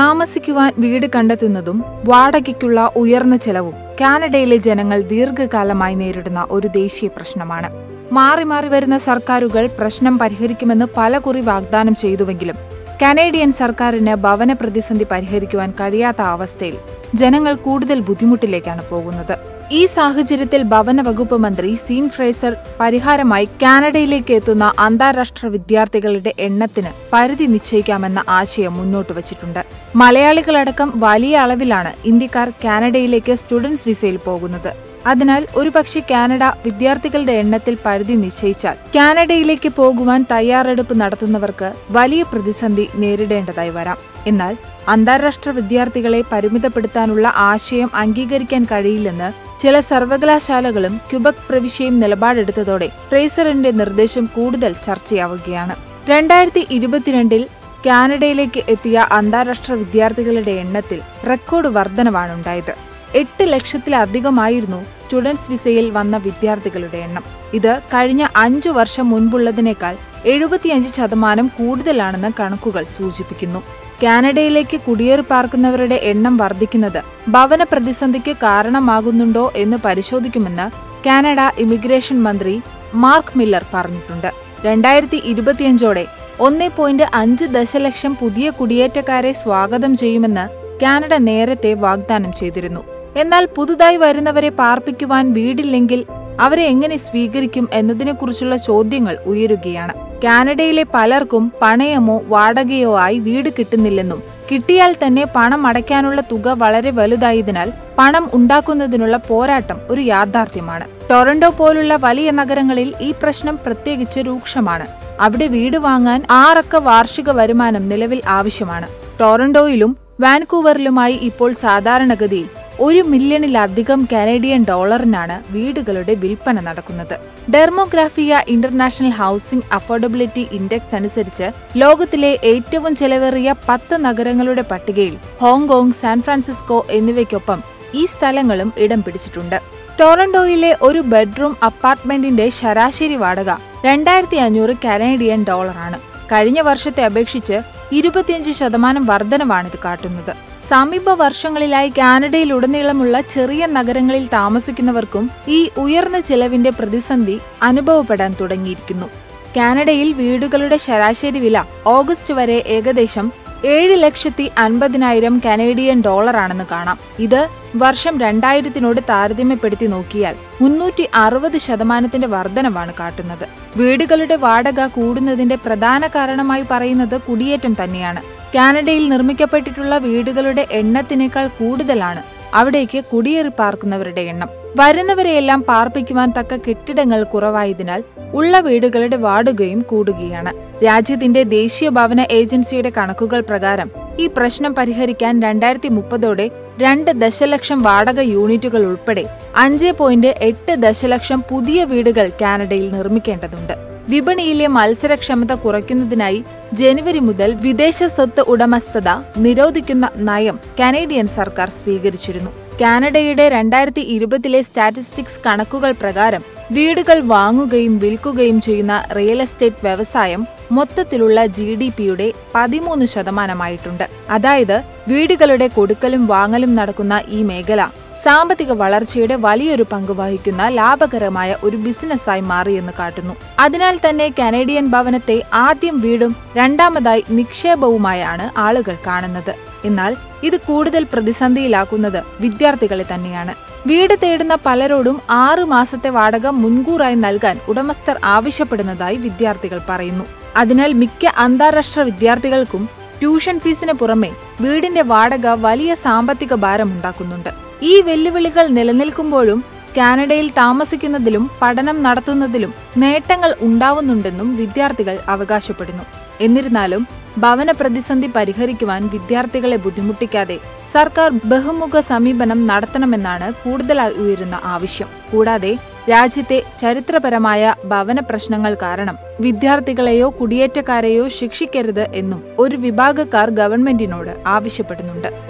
താമസിക്കുവാൻ വീട് കണ്ടെത്തുന്നതും വാടകയ്ക്കുള്ള ഉയർന്ന ചെലവും കാനഡയിലെ ജനങ്ങൾ ദീർഘകാലമായി നേരിടുന്ന ഒരു ദേശീയ പ്രശ്നമാണ് മാറി മാറി വരുന്ന സർക്കാരുകൾ പ്രശ്നം പരിഹരിക്കുമെന്ന് പലകുറി വാഗ്ദാനം ചെയ്തുവെങ്കിലും കനേഡിയൻ സർക്കാരിന് ഭവന പ്രതിസന്ധി പരിഹരിക്കുവാൻ കഴിയാത്ത അവസ്ഥയിൽ ജനങ്ങൾ കൂടുതൽ ബുദ്ധിമുട്ടിലേക്കാണ് പോകുന്നത് ഈ സാഹചര്യത്തിൽ ഭവന വകുപ്പ് മന്ത്രി സീൻ ഫ്രേസർ പരിഹാരമായി കാനഡയിലേക്ക് എത്തുന്ന അന്താരാഷ്ട്ര വിദ്യാർത്ഥികളുടെ എണ്ണത്തിന് പരിധി നിശ്ചയിക്കാമെന്ന ആശയം മുന്നോട്ട് വച്ചിട്ടുണ്ട് മലയാളികളടക്കം വലിയ അളവിലാണ് ഇന്ത്യക്കാർ കാനഡയിലേക്ക് സ്റ്റുഡൻസ് വിസയിൽ പോകുന്നത് അതിനാൽ ഒരുപക്ഷെ കാനഡ വിദ്യാർത്ഥികളുടെ എണ്ണത്തിൽ പരിധി നിശ്ചയിച്ചാൽ കാനഡയിലേക്ക് പോകുവാൻ തയ്യാറെടുപ്പ് നടത്തുന്നവർക്ക് വലിയ പ്രതിസന്ധി നേരിടേണ്ടതായി വരാം എന്നാൽ അന്താരാഷ്ട്ര വിദ്യാർത്ഥികളെ പരിമിതപ്പെടുത്താനുള്ള ആശയം അംഗീകരിക്കാൻ കഴിയില്ലെന്ന് ചില സർവകലാശാലകളും ക്യുബക് പ്രവിശ്യയും നിലപാടെടുത്തതോടെ ട്രേസറിന്റെ നിർദ്ദേശം കൂടുതൽ ചർച്ചയാവുകയാണ് രണ്ടായിരത്തി ഇരുപത്തിരണ്ടിൽ കാനഡയിലേക്ക് എത്തിയ അന്താരാഷ്ട്ര വിദ്യാർത്ഥികളുടെ എണ്ണത്തിൽ റെക്കോർഡ് വർധനവാണുണ്ടായത് എട്ട് ലക്ഷത്തിലധികമായിരുന്നു സ്റ്റുഡൻസ് വിസയിൽ വന്ന വിദ്യാർത്ഥികളുടെ എണ്ണം ഇത് കഴിഞ്ഞ അഞ്ചു വർഷം മുൻപുള്ളതിനേക്കാൾ എഴുപത്തിയഞ്ച് ശതമാനം കൂടുതലാണെന്ന് കണക്കുകൾ സൂചിപ്പിക്കുന്നു കാനഡയിലേക്ക് കുടിയേറി പാർക്കുന്നവരുടെ എണ്ണം വർദ്ധിക്കുന്നത് ഭവന പ്രതിസന്ധിക്ക് കാരണമാകുന്നുണ്ടോ എന്ന് പരിശോധിക്കുമെന്ന് കാനഡ ഇമിഗ്രേഷൻ മന്ത്രി മാർക്ക് മില്ലർ പറഞ്ഞിട്ടുണ്ട് രണ്ടായിരത്തി ഇരുപത്തിയഞ്ചോടെ ഒന്നേ പോയിന്റ് അഞ്ച് ദശലക്ഷം പുതിയ കുടിയേറ്റക്കാരെ സ്വാഗതം ചെയ്യുമെന്ന് കാനഡ നേരത്തെ വാഗ്ദാനം ചെയ്തിരുന്നു എന്നാൽ പുതുതായി വരുന്നവരെ പാർപ്പിക്കുവാൻ വീടില്ലെങ്കിൽ അവരെ എങ്ങനെ സ്വീകരിക്കും എന്നതിനെക്കുറിച്ചുള്ള ചോദ്യങ്ങൾ ഉയരുകയാണ് കാനഡയിലെ പലർക്കും പണയമോ വാടകയോ ആയി വീട് കിട്ടുന്നില്ലെന്നും കിട്ടിയാൽ തന്നെ പണം അടയ്ക്കാനുള്ള തുക വളരെ വലുതായതിനാൽ പണം ഉണ്ടാക്കുന്നതിനുള്ള പോരാട്ടം ഒരു യാഥാർത്ഥ്യമാണ് ടൊറന്റോ പോലുള്ള വലിയ നഗരങ്ങളിൽ ഈ പ്രശ്നം പ്രത്യേകിച്ച് രൂക്ഷമാണ് അവിടെ വീട് വാങ്ങാൻ ആറക്ക വാർഷിക വരുമാനം നിലവിൽ ആവശ്യമാണ് ടൊറന്റോയിലും വാൻകൂവറിലുമായി ഇപ്പോൾ സാധാരണഗതിയിൽ ഒരു മില്യണിലധികം കനേഡിയൻ ഡോളറിനാണ് വീടുകളുടെ വിൽപ്പന നടക്കുന്നത് Demographia international housing affordability index അനുസരിച്ച് ലോകത്തിലെ ഏറ്റവും ചെലവേറിയ പത്ത് നഗരങ്ങളുടെ പട്ടികയിൽ ഹോങ്കോങ് സാൻ ഫ്രാൻസിസ്കോ എന്നിവയ്ക്കൊപ്പം ഈ സ്ഥലങ്ങളും ഇടം പിടിച്ചിട്ടുണ്ട് ടൊറന്റോയിലെ ഒരു ബെഡ്റൂം അപ്പാർട്ട്മെന്റിന്റെ ശരാശരി വാടക രണ്ടായിരത്തി അഞ്ഞൂറ് കനേഡിയൻ ഡോളറാണ് കഴിഞ്ഞ വർഷത്തെ അപേക്ഷിച്ച് ഇരുപത്തിയഞ്ച് ശതമാനം വർധനവാണിത് കാട്ടുന്നത് സമീപ വർഷങ്ങളിലായി കാനഡയിലുടനീളമുള്ള ചെറിയ നഗരങ്ങളിൽ താമസിക്കുന്നവർക്കും ഈ ഉയർന്ന ചെലവിന്റെ പ്രതിസന്ധി അനുഭവപ്പെടാൻ തുടങ്ങിയിരിക്കുന്നു കാനഡയിൽ വീടുകളുടെ ശരാശരി വില ഓഗസ്റ്റ് വരെ ഏകദേശം ഏഴ് ലക്ഷത്തി അൻപതിനായിരം കനേഡിയൻ ഡോളറാണെന്ന് കാണാം ഇത് വർഷം രണ്ടായിരത്തിനോട് താരതമ്യപ്പെടുത്തി നോക്കിയാൽ മുന്നൂറ്റി അറുപത് ശതമാനത്തിന്റെ വർധനവാണ് കാട്ടുന്നത് വീടുകളുടെ വാടക കൂടുന്നതിന്റെ പ്രധാന കാരണമായി പറയുന്നത് കുടിയേറ്റം തന്നെയാണ് കാനഡയിൽ നിർമ്മിക്കപ്പെട്ടിട്ടുള്ള വീടുകളുടെ എണ്ണത്തിനേക്കാൾ കൂടുതലാണ് അവിടേക്ക് കുടിയേറി പാർക്കുന്നവരുടെ എണ്ണം വരുന്നവരെയെല്ലാം പാർപ്പിക്കുവാൻ തക്ക കെട്ടിടങ്ങൾ കുറവായതിനാൽ ഉള്ള വീടുകളുടെ വാടകയും കൂടുകയാണ് രാജ്യത്തിന്റെ ദേശീയ ഭവന ഏജൻസിയുടെ കണക്കുകൾ പ്രകാരം ഈ പ്രശ്നം പരിഹരിക്കാൻ രണ്ടായിരത്തി മുപ്പതോടെ രണ്ട് ദശലക്ഷം വാടക യൂണിറ്റുകൾ ഉൾപ്പെടെ അഞ്ച് പോയിന്റ് എട്ട് ദശലക്ഷം പുതിയ വീടുകൾ കാനഡയിൽ നിർമ്മിക്കേണ്ടതുണ്ട് വിപണിയിലെ മത്സരക്ഷമത കുറയ്ക്കുന്നതിനായി ജനുവരി മുതൽ വിദേശ സ്വത്ത് ഉടമസ്ഥത നിരോധിക്കുന്ന നയം കനേഡിയൻ സർക്കാർ സ്വീകരിച്ചിരുന്നു കാനഡയുടെ രണ്ടായിരത്തി ഇരുപതിലെ സ്റ്റാറ്റിസ്റ്റിക്സ് കണക്കുകൾ പ്രകാരം വീടുകൾ വാങ്ങുകയും വിൽക്കുകയും ചെയ്യുന്ന റിയൽ എസ്റ്റേറ്റ് വ്യവസായം മൊത്തത്തിലുള്ള ജി ഡി പിയുടെ പതിമൂന്ന് ശതമാനമായിട്ടുണ്ട് അതായത് വീടുകളുടെ കൊടുക്കലും വാങ്ങലും നടക്കുന്ന ഈ മേഖല സാമ്പത്തിക വളർച്ചയുടെ വലിയൊരു പങ്ക് വഹിക്കുന്ന ലാഭകരമായ ഒരു ബിസിനസ്സായി മാറിയെന്ന് കാട്ടുന്നു അതിനാൽ തന്നെ കനേഡിയൻ ഭവനത്തെ ആദ്യം വീടും രണ്ടാമതായി നിക്ഷേപവുമായാണ് ആളുകൾ കാണുന്നത് എന്നാൽ ഇത് കൂടുതൽ പ്രതിസന്ധിയിലാക്കുന്നത് വിദ്യാർത്ഥികളെ തന്നെയാണ് വീട് തേടുന്ന പലരോടും ആറു മാസത്തെ വാടക മുൻകൂറായി നൽകാൻ ഉടമസ്ഥർ ആവശ്യപ്പെടുന്നതായി വിദ്യാർത്ഥികൾ പറയുന്നു അതിനാൽ മിക്ക അന്താരാഷ്ട്ര വിദ്യാർത്ഥികൾക്കും ട്യൂഷൻ ഫീസിന് പുറമെ വീടിന്റെ വാടക വലിയ സാമ്പത്തിക ഭാരമുണ്ടാക്കുന്നുണ്ട് ഈ വെല്ലുവിളികൾ നിലനിൽക്കുമ്പോഴും കാനഡയിൽ താമസിക്കുന്നതിലും പഠനം നടത്തുന്നതിലും നേട്ടങ്ങൾ ഉണ്ടാവുന്നുണ്ടെന്നും വിദ്യാർത്ഥികൾ അവകാശപ്പെടുന്നു എന്നിരുന്നാലും ഭവന പ്രതിസന്ധി പരിഹരിക്കുവാൻ വിദ്യാർത്ഥികളെ ബുദ്ധിമുട്ടിക്കാതെ സർക്കാർ ബഹുമുഖ സമീപനം നടത്തണമെന്നാണ് കൂടുതലായി ഉയരുന്ന ആവശ്യം കൂടാതെ രാജ്യത്തെ ചരിത്രപരമായ ഭവന പ്രശ്നങ്ങൾ കാരണം വിദ്യാർത്ഥികളെയോ കുടിയേറ്റക്കാരെയോ ശിക്ഷിക്കരുത് എന്നും ഒരു വിഭാഗക്കാർ ഗവൺമെന്റിനോട് ആവശ്യപ്പെടുന്നുണ്ട്